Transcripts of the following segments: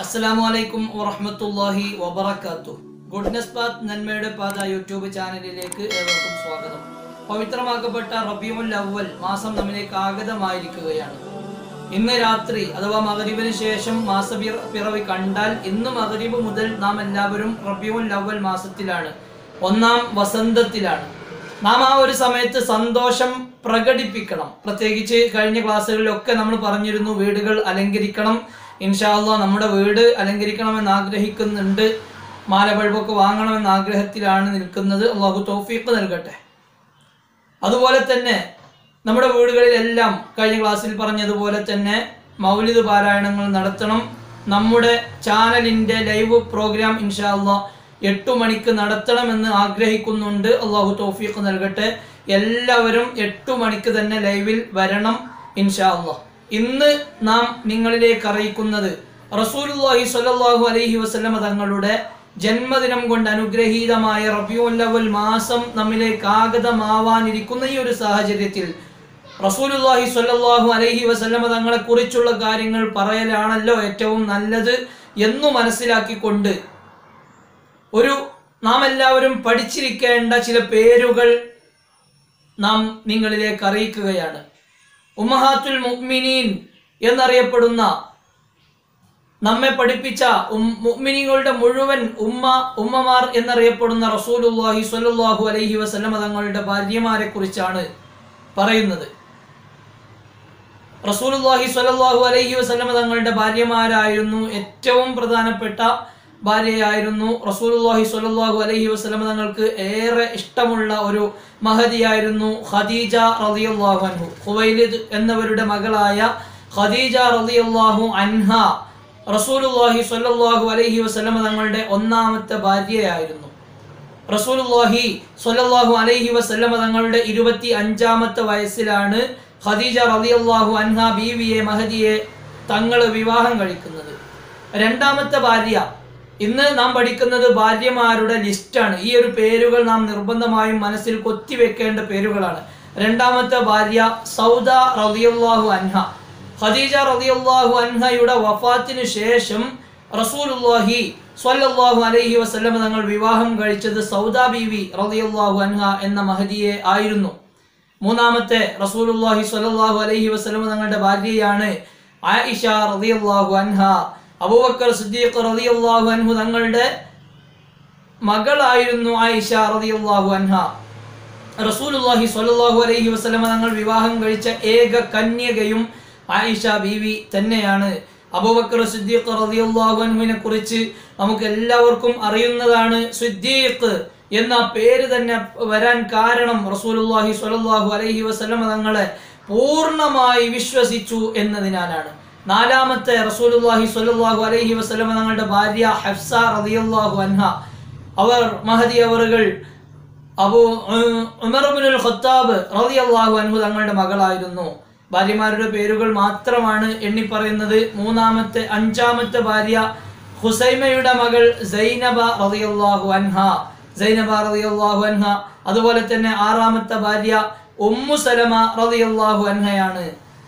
അസ്സലാമു അലൈക്കും വറഹ്മത്തുള്ളാഹി വബറകാതുഹു ഗുഡ്നസ് പാത്ത് നന്മയുടെ പാത യൂട്യൂബ് ചാനലിലേക്ക് ഏവർക്കും സ്വാഗതം പവിത്രമാക്കപ്പെട്ട റബിയുൽ അവൽ മാസം നമ്മിലേക്ക് ആഗതമായിരിക്കുകയാണ് ഇന്ന് രാത്രി അഥവാ മഗ്രിബിന് ശേഷം മാസപിറ പിറവി കണ്ടാൽ ഇന്ന് മഗ്രിബ് മുതൽ നാം എല്ലാവരും റബിയുൽ അവൽ മാസത്തിലാണ് ഒന്നാം വസന്തത്തിലാണ് നാം ആ ഒരു സമയത്ത് സന്തോഷം പ്രകടിപ്പിക്കണം പ്രത്യേകിച്ച് കഴിഞ്ഞ ക്ലാസ്സുകളിലൊക്കെ നമ്മൾ പറഞ്ഞിരുന്നു വീടുകൾ അലങ്കരിക്കണം ഇൻഷാല്ല നമ്മുടെ വീട് അലങ്കരിക്കണമെന്ന് ആഗ്രഹിക്കുന്നുണ്ട് മാല ബൾബൊക്കെ വാങ്ങണമെന്ന ആഗ്രഹത്തിലാണ് നിൽക്കുന്നത് അള്ളാഹു തൗഫീഖ് നൽകട്ടെ അതുപോലെ തന്നെ നമ്മുടെ വീടുകളിലെല്ലാം കഴിഞ്ഞ ക്ലാസ്സിൽ പറഞ്ഞതുപോലെ തന്നെ മൗലിദ് പാരായണങ്ങൾ നടത്തണം നമ്മുടെ ചാനലിന്റെ ലൈവ് പ്രോഗ്രാം ഇൻഷാല്ല എട്ടു മണിക്ക് നടത്തണമെന്ന് ആഗ്രഹിക്കുന്നുണ്ട് അള്ളാഹു തൗഫീഖ് നൽകട്ടെ എല്ലാവരും എട്ടു മണിക്ക് തന്നെ ലൈവിൽ വരണം ഇൻഷാല്ല ഇന്ന് നാം നിങ്ങളിലേക്ക് അറിയിക്കുന്നത് റസൂലുള്ളാഹി സ്വല്ലല്ലാഹു അലൈഹി വസല്ലമ തങ്ങളുടെ ജന്മദിനം കൊണ്ട് അനുഗ്രഹീതമായ റബിയുൽ അവൽ മാസം നമ്മിലേക്ക് ആഗതമാവാനിരിക്കുന്ന ഈ ഒരു സാഹചര്യത്തിൽ റസൂലുള്ളാഹി സ്വല്ലല്ലാഹു അലൈഹി വസല്ലമ തങ്ങളെ കുറിച്ചുള്ള കാര്യങ്ങൾ പറയലാണല്ലോ ഏറ്റവും നല്ലത് എന്നു മനസ്സിലാക്കിക്കൊണ്ട് ഒരു നാം എല്ലാവരും പഠിച്ചിരിക്കേണ്ട ചില പേരുകൾ നാം നിങ്ങളിലേക്ക് അറിയിക്കുകയാണ് ഉമ്മഹാത്തുൽ മുഅ്മിനീൻ എന്നറിയപ്പെടുന്ന നമ്മെ പഠിപ്പിച്ച ഉം- മുഅ്മിനീങ്ങളുടെ മുഴുവൻ ഉമ്മ ഉമ്മമാർ എന്നറിയപ്പെടുന്ന റസൂലുള്ളാഹി സ്വല്ലല്ലാഹു അലൈഹി വസല്ലമ തങ്ങളുടെ ഭാര്യമാരെ കുറിച്ചാണ് പറയുന്നത് റസൂലുള്ളാഹി സ്വല്ലല്ലാഹു അലൈഹി വസല്ലമ തങ്ങളുടെ ഭാര്യമാരായിരുന്നു ഏറ്റവും പ്രധാനപ്പെട്ട ഭാര്യയായിരുന്നു റസൂലുള്ളാഹി സ്വല്ലല്ലാഹു അലൈഹി വസല്ലമ തങ്ങൾക്ക് ഏറെ ഇഷ്ടമുള്ള ഒരു മഹതിയായിരുന്നു ഖദീജ റളിയല്ലാഹു അൻഹു ഖുവൈലിദ് എന്നവരുടെ മകളായ ഖദീജ റളിയല്ലാഹു അൻഹ റസൂലുള്ളാഹി സ്വല്ലല്ലാഹു അലൈഹി വസല്ലമ തങ്ങളുടെ ഒന്നാമത്തെ ഭാര്യയായിരുന്നു റസൂലുള്ളാഹി സ്വല്ലല്ലാഹു അലൈഹി വസല്ലമ തങ്ങളുടെ ഇരുപത്തി അഞ്ചാമത്തെ വയസ്സിലാണ് ഖദീജ റളിയല്ലാഹു അൻഹ ബീവിയെ മഹദിയെ തങ്ങൾ വിവാഹം കഴിക്കുന്നത് രണ്ടാമത്തെ ഭാര്യ ഇന്ന് നാം പഠിക്കുന്നത് ഭാര്യമാരുടെ ലിസ്റ്റാണ് ഈ ഒരു പേരുകൾ നാം നിർബന്ധമായും മനസ്സിൽ കൊത്തിവെക്കേണ്ട പേരുകളാണ് രണ്ടാമത്തെ ഭാര്യ സൗദ റളിയല്ലാഹു അൻഹ ഖദീജ റളിയല്ലാഹു അൻഹയുടെ വഫാത്തിന് ശേഷം റസൂലുള്ളാഹി സ്വല്ലല്ലാഹു അലൈഹി വസല്ലം തങ്ങൾ വിവാഹം കഴിച്ചത് സൗദ ബീവി റളിയല്ലാഹു അൻഹ എന്ന മഹദിയെ ആയിരുന്നു മൂന്നാമത്തെ റസൂലുള്ളാഹി സ്വല്ലല്ലാഹു അലൈഹി വസല്ലം തങ്ങളുടെ ഭാര്യയാണ് ആയിഷ റളിയല്ലാഹു അൻഹ അബൂബക്കർ സിദ്ദീഖ് റളിയല്ലാഹു അൻഹു തങ്ങളുടെ മകളായിരുന്നു ആയിഷ റളിയല്ലാഹു അൻഹ റസൂലുള്ളാഹി സ്വല്ലല്ലാഹു അലൈഹി വസല്ലമ തങ്ങൾ വിവാഹം കഴിച്ച ഏക കന്യകയും ആയിഷ ബീവി തന്നെയാണ് അബൂബക്കർ സിദ്ദീഖ് റളിയല്ലാഹു അൻഹുവിനെ കുറിച്ച് നമുക്ക് എല്ലാവർക്കും അറിയുന്നതാണ് സിദ്ദീഖ് എന്ന പേര് തന്നെ വരാൻ കാരണം റസൂലുള്ളാഹി സ്വല്ലല്ലാഹു അലൈഹി വസല്ലമ തങ്ങളെ പൂർണ്ണമായി വിശ്വസിച്ചു എന്നതിനാലാണ് നാലാമത്തെ റസൂലുള്ളാഹി സ്വല്ലല്ലാഹു അലൈഹി വസല്ലമ തങ്ങളുടെ ഭാര്യ ഹഫ്സ റളിയല്ലാഹു അൻഹ അവർ മഹദി അവറുകൾ അബു ഉ- ഉമർ ഇബ്നുൽ ഖത്താബ് റളിയല്ലാഹു അൻഹു തങ്ങളുടെ മകളായിരുന്നു ഭാര്യമാരുടെ പേരുകൾ മാത്രമാണ് എണ്ണി പറയുന്നത് മൂന്നാമത്തെ അഞ്ചാമത്തെ ഭാര്യ ഹുസൈമയുടെ മകൾ സൈനബ റളിയല്ലാഹു അൻഹ സൈനബ റളിയല്ലാഹു അൻഹ അതുപോലെ തന്നെ ആറാമത്തെ ഭാര്യ ഉമ്മു സലമ റളിയല്ലാഹു അൻഹയാണ്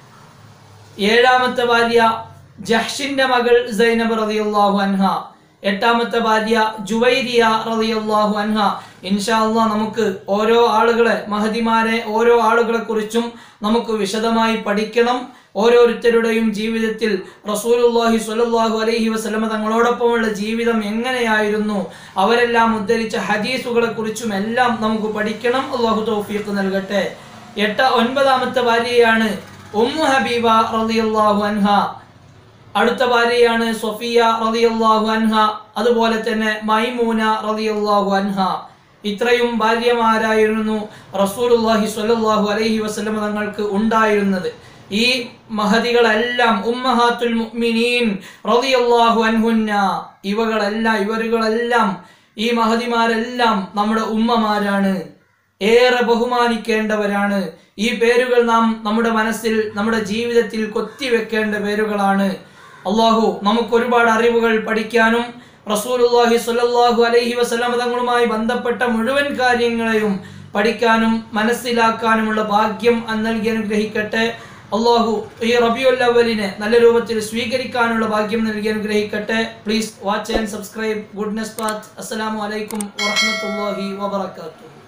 ഏഴാമത്തെ ഭാര്യ ജഹ്ഷിന്റെ മകൾ സൈനബ് റളിയല്ലാഹു അൻഹ എട്ടാമത്തെ ഭാര്യ ജുവൈരിയ റളിയല്ലാഹു അൻഹ ഇൻഷാ അല്ലാഹ് നമുക്ക് ഓരോ ആളുകളെ മഹദിമാരെ ഓരോ ആളുകളെ കുറിച്ചും നമുക്ക് വിശദമായി പഠിക്കണം ഓരോരുത്തരുടെയും ജീവിതത്തിൽ റസൂലുള്ളാഹി സ്വല്ലല്ലാഹു അലൈഹി വസല്ലമ തങ്ങളോടൊപ്പമുള്ള ജീവിതം എങ്ങനെയായിരുന്നു അവരെല്ലാം ഉദ്ധരിച്ച ഹദീസുകളെ കുറിച്ചും എല്ലാം നമുക്ക് പഠിക്കണം അള്ളാഹു തൗഫീഖ് നൽകട്ടെ എട്ട ഒൻപതാമത്തെ ഭാര്യയാണ് ഉമ്മു ഹബീബ റളിയല്ലാഹു അൻഹ അടുത്ത ഭാര്യയാണ് സൊഫിയ റളിയല്ലാഹു അൻഹ അതുപോലെ തന്നെ മൈമൂന റളിയല്ലാഹു അൻഹ ഇത്രയും ഭാര്യമാരായിരുന്നു റസൂലുള്ളാഹി സ്വല്ലല്ലാഹു അലൈഹി വസല്ലം തങ്ങൾക്ക് ഉണ്ടായിരുന്നത് ഈ മഹദികളെല്ലാം ഉമ്മഹാത്തുൽ മുഅ്മിനീൻ റളിയല്ലാഹു അൻഹുന്ന ഇവകളെല്ലാം ഇവരുകളെല്ലാം ഈ മഹദിമാരെല്ലാം നമ്മുടെ ഉമ്മമാരാണ് ഏറെ ബഹുമാനിക്കേണ്ടവരാണ് ഈ പേരുകൾ നാം നമ്മുടെ മനസ്സിൽ നമ്മുടെ ജീവിതത്തിൽ കൊത്തിവെക്കേണ്ട പേരുകളാണ് അള്ളാഹു നമുക്ക് ഒരുപാട് അറിവുകൾ പഠിക്കാനും റസൂലുള്ളാഹി സ്വല്ലല്ലാഹു അലൈഹി വസല്ലമ തങ്ങളുമായി ബന്ധപ്പെട്ട മുഴുവൻ കാര്യങ്ങളെയും പഠിക്കാനും മനസ്സിലാക്കാനുമുള്ള ഭാഗ്യം അന്ന് നൽകി അനുഗ്രഹിക്കട്ടെ അള്ളാഹു ഈ റബിയുൽ അവലിനെ നല്ല രൂപത്തിൽ സ്വീകരിക്കാനുള്ള ഭാഗ്യം നൽകി അനുഗ്രഹിക്കട്ടെ please watch and subscribe goodness path അസ്സലാമു അലൈക്കും വറഹ്മത്തുള്ളാഹി വബറകാതുഹു